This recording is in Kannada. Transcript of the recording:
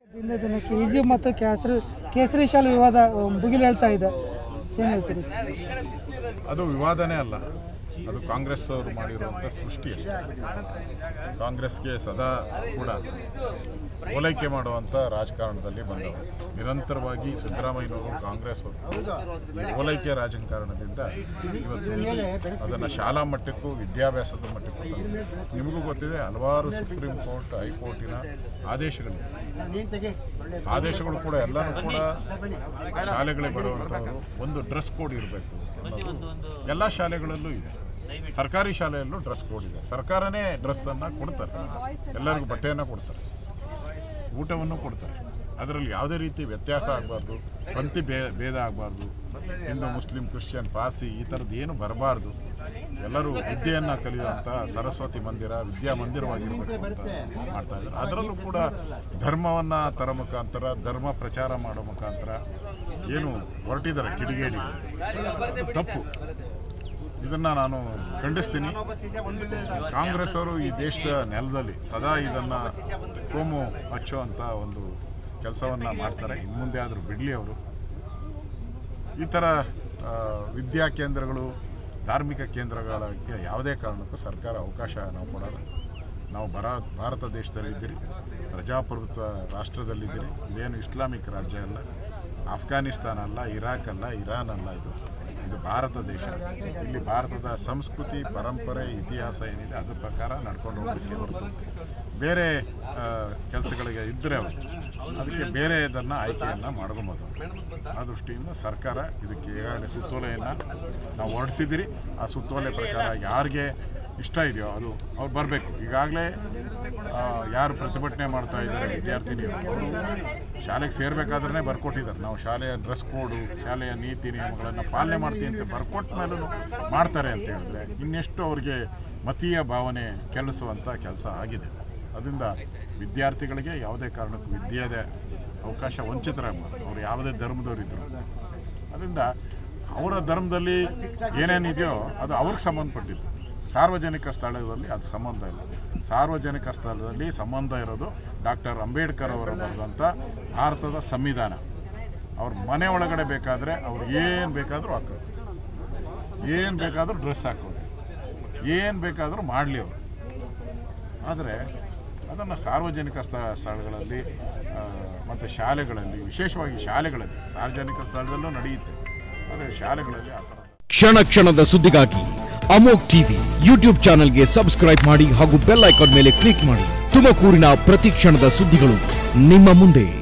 ದಿನ ದಿನಕ್ಕೆ ಈಜು ಮತ್ತು ಕೇಸರಿ ಕೇಸರಿ ಶಾಲು ವಿವಾದ ಹೇಳ್ತಾ ಇದೆ ಏನು ಹೇಳ್ತೀರಿ ಸರ್? ಅದು ವಿವಾದನೇ ಅಲ್ಲ ಅದು ಕಾಂಗ್ರೆಸ್ ಅವರು ಮಾಡಿರುವಂಥ ಸೃಷ್ಟಿ ಅಷ್ಟೇ ಕಾಂಗ್ರೆಸ್ಗೆ ಸದಾ ಕೂಡ ಓಲೈಕೆ ಮಾಡುವಂಥ ರಾಜಕಾರಣದಲ್ಲಿ ಬಂದವರು ನಿರಂತರವಾಗಿ ಸಿದ್ದರಾಮಯ್ಯನವರು ಕಾಂಗ್ರೆಸ್ ಅವರು ಈ ಓಲೈಕೆ ರಾಜಕಾರಣದಿಂದ ಇವತ್ತು ಅದನ್ನು ಶಾಲಾ ಮಟ್ಟಕ್ಕೂ ವಿದ್ಯಾಭ್ಯಾಸದ ಮಟ್ಟಕ್ಕೂ ತಂದ್ರು. ನಿಮಗೂ ಗೊತ್ತಿದೆ ಹಲವಾರು ಸುಪ್ರೀಂ ಕೋರ್ಟ್ ಹೈಕೋರ್ಟಿನ ಆದೇಶಗಳಿವೆ ಆದೇಶಗಳು ಕೂಡ ಎಲ್ಲರೂ ಕೂಡ ಶಾಲೆಗಳಿಗೆ ಬರುವಂಥವರು ಒಂದು ಡ್ರೆಸ್ ಕೋಡ್ ಇರಬೇಕು ಎಲ್ಲ ಶಾಲೆಗಳಲ್ಲೂ ಇದೆ ಸರ್ಕಾರಿ ಶಾಲೆಯಲ್ಲೂ ಡ್ರೆಸ್ ಕೋಡ್ ಇದೆ ಸರ್ಕಾರನೇ ಡ್ರೆಸ್ಸನ್ನು ಕೊಡ್ತಾರೆ ಎಲ್ಲರಿಗೂ ಬಟ್ಟೆಯನ್ನು ಕೊಡ್ತಾರೆ ಊಟವನ್ನು ಕೊಡ್ತಾರೆ ಅದರಲ್ಲಿ ಯಾವುದೇ ರೀತಿ ವ್ಯತ್ಯಾಸ ಆಗಬಾರ್ದು ಪಂಕ್ತಿ ಭೇ ಭೇದ ಆಗಬಾರ್ದು ಹಿಂದೂ ಮುಸ್ಲಿಂ ಕ್ರಿಶ್ಚಿಯನ್ ಪಾರ್ಸಿ ಈ ಥರದ್ದು ಏನು ಬರಬಾರ್ದು ಎಲ್ಲರೂ ವಿದ್ಯೆಯನ್ನು ಕಲಿಯುವಂಥ ಸರಸ್ವತಿ ಮಂದಿರ ವಿದ್ಯಾ ಮಂದಿರವಾಗಿರಬೇಕು ಅಂತ ಮಾಡ್ತಾ ಇದ್ದಾರೆ ಅದರಲ್ಲೂ ಕೂಡ ಧರ್ಮವನ್ನು ತರ ಮುಖಾಂತರ ಧರ್ಮ ಪ್ರಚಾರ ಮಾಡೋ ಮುಖಾಂತರ ಏನು ಹೊರಟಿದ್ದಾರೆ ಕಿಡಿಗೇಡಿ ಅದು ತಪ್ಪು ಇದನ್ನು ನಾನು ಖಂಡಿಸ್ತೀನಿ ಕಾಂಗ್ರೆಸ್ ಅವರು ಈ ದೇಶದ ನೆಲದಲ್ಲಿ ಸದಾ ಇದನ್ನು ಕೋಮು ಹಚ್ಚುವಂಥ ಒಂದು ಕೆಲಸವನ್ನು ಮಾಡ್ತಾರೆ ಇನ್ನು ಮುಂದೆ ಆದರೂ ಬಿಡಲಿ ಅವರು ಈ ಥರ ಆ, ವಿದ್ಯಾ ಕೇಂದ್ರಗಳು ಧಾರ್ಮಿಕ ಕೇಂದ್ರಗಳಿಗೆ ಯಾವುದೇ ಕಾರಣಕ್ಕೂ ಸರ್ಕಾರ ಅವಕಾಶ ನಾವು ಕೊಡಲ್ಲ ನಾವು ಬರ ಭಾರತ ದೇಶದಲ್ಲಿದ್ದೀರಿ ಪ್ರಜಾಪ್ರಭುತ್ವ ರಾಷ್ಟ್ರದಲ್ಲಿದ್ದೀರಿ ಇದೇನು ಇಸ್ಲಾಮಿಕ್ ರಾಜ್ಯ ಅಲ್ಲ ಆಫ್ಘಾನಿಸ್ತಾನ ಅಲ್ಲ ಇರಾಕ್ ಅಲ್ಲ ಇರಾನ್ ಅಲ್ಲ ಇದು ಇದು ಭಾರತ ದೇಶ ಇಲ್ಲಿ ಭಾರತದ ಸಂಸ್ಕೃತಿ ಪರಂಪರೆ ಇತಿಹಾಸ ಏನಿದೆ ಅದ್ರ ಪ್ರಕಾರ ನಡ್ಕೊಂಡು ಹೋಗಲಿಕ್ಕೆ ಹೊರತು ಬೇರೆ ಕೆಲಸಗಳಿಗೆ ಇದ್ದರೆ ಅವರು ಅದಕ್ಕೆ ಬೇರೆ ಇದನ್ನು ಆಯ್ಕೆಯನ್ನು ಮಾಡ್ಕೊಬೋದು ಆ ದೃಷ್ಟಿಯಿಂದ ಸರ್ಕಾರ ಇದಕ್ಕೆ ಈಗಾಗಲೇ ಸುತ್ತೋಲೆಯನ್ನು ನಾವು ಹೊರಡಿಸಿದಿರಿ ಆ ಸುತ್ತೋಲೆ ಪ್ರಕಾರ ಯಾರಿಗೆ ಇಷ್ಟ ಇದೆಯೋ ಅದು ಅವ್ರು ಬರಬೇಕು ಈಗಾಗಲೇ ಯಾರು ಪ್ರತಿಭಟನೆ ಮಾಡ್ತಾ ಇದ್ದಾರೆ ವಿದ್ಯಾರ್ಥಿನಿಯರು ಅವರು ಶಾಲೆಗೆ ಸೇರಬೇಕಾದ್ರೆ ಬರ್ಕೊಟ್ಟಿದ್ದಾರೆ ನಾವು ಶಾಲೆಯ ಡ್ರೆಸ್ ಕೋಡು ಶಾಲೆಯ ನೀತಿ ನಿಯಮಗಳನ್ನು ಪಾಲನೆ ಮಾಡ್ತೀವಿ ಅಂತ ಬರ್ಕೊಟ್ಟ ಮೇಲೂ ಮಾಡ್ತಾರೆ ಅಂತ ಹೇಳಿದ್ರೆ ಇನ್ನೆಷ್ಟು ಅವ್ರಿಗೆ ಮತೀಯ ಭಾವನೆ ಕೆಲಿಸುವಂಥ ಕೆಲಸ ಆಗಿದೆ ಅದರಿಂದ ವಿದ್ಯಾರ್ಥಿಗಳಿಗೆ ಯಾವುದೇ ಕಾರಣಕ್ಕೂ ವಿದ್ಯೆದ ಅವಕಾಶ ವಂಚಿತರಾಗಬಾರ್ದು ಅವ್ರು ಯಾವುದೇ ಧರ್ಮದವರಿದ್ದರು ಅದರಿಂದ ಅವರ ಧರ್ಮದಲ್ಲಿ ಏನೇನಿದೆಯೋ ಅದು ಅವ್ರಿಗೆ ಸಂಬಂಧಪಟ್ಟಿದ್ದು ಸಾರ್ವಜನಿಕ ಸ್ಥಳದಲ್ಲಿ ಅದು ಸಂಬಂಧ ಇಲ್ಲ ಸಾರ್ವಜನಿಕ ಸ್ಥಳದಲ್ಲಿ ಸಂಬಂಧ ಇರೋದು ಡಾಕ್ಟರ್ ಅಂಬೇಡ್ಕರ್ ಅವರು ಬರೆದಂಥ ಭಾರತದ ಸಂವಿಧಾನ ಅವ್ರ ಮನೆ ಒಳಗಡೆ ಬೇಕಾದರೆ ಅವ್ರು ಏನು ಬೇಕಾದರೂ ಹಾಕೋದು ಏನು ಬೇಕಾದರೂ ಡ್ರೆಸ್ ಹಾಕೋದು ಏನು ಬೇಕಾದರೂ ಮಾಡಲಿ ಅವರು ಆದರೆ ಅದನ್ನು ಸಾರ್ವಜನಿಕ ಸ್ಥಳ ಸ್ಥಳಗಳಲ್ಲಿ ಮತ್ತು ಶಾಲೆಗಳಲ್ಲಿ ವಿಶೇಷವಾಗಿ ಶಾಲೆಗಳಲ್ಲಿ ಸಾರ್ವಜನಿಕ ಸ್ಥಳದಲ್ಲೂ ನಡೆಯುತ್ತೆ ಆದರೆ ಶಾಲೆಗಳಲ್ಲಿ ಆ ಥರ ಕ್ಷಣ ಕ್ಷಣದ ಸುದ್ದಿಗಾಗಿ ಅಮೋಕ್ ಟಿವಿ ಯೂಟ್ಯೂಬ್ ಚಾನೆಲ್ಗೆ ಸಬ್ಸ್ಕ್ರೈಬ್ ಮಾಡಿ ಹಾಗೂ ಬೆಲ್ ಐಕಾನ್ ಮೇಲೆ ಕ್ಲಿಕ್ ಮಾಡಿ ತುಮಕೂರಿನ ಪ್ರತಿ ಕ್ಷಣದ ಸುದ್ದಿಗಳು ನಿಮ್ಮ ಮುಂದೆ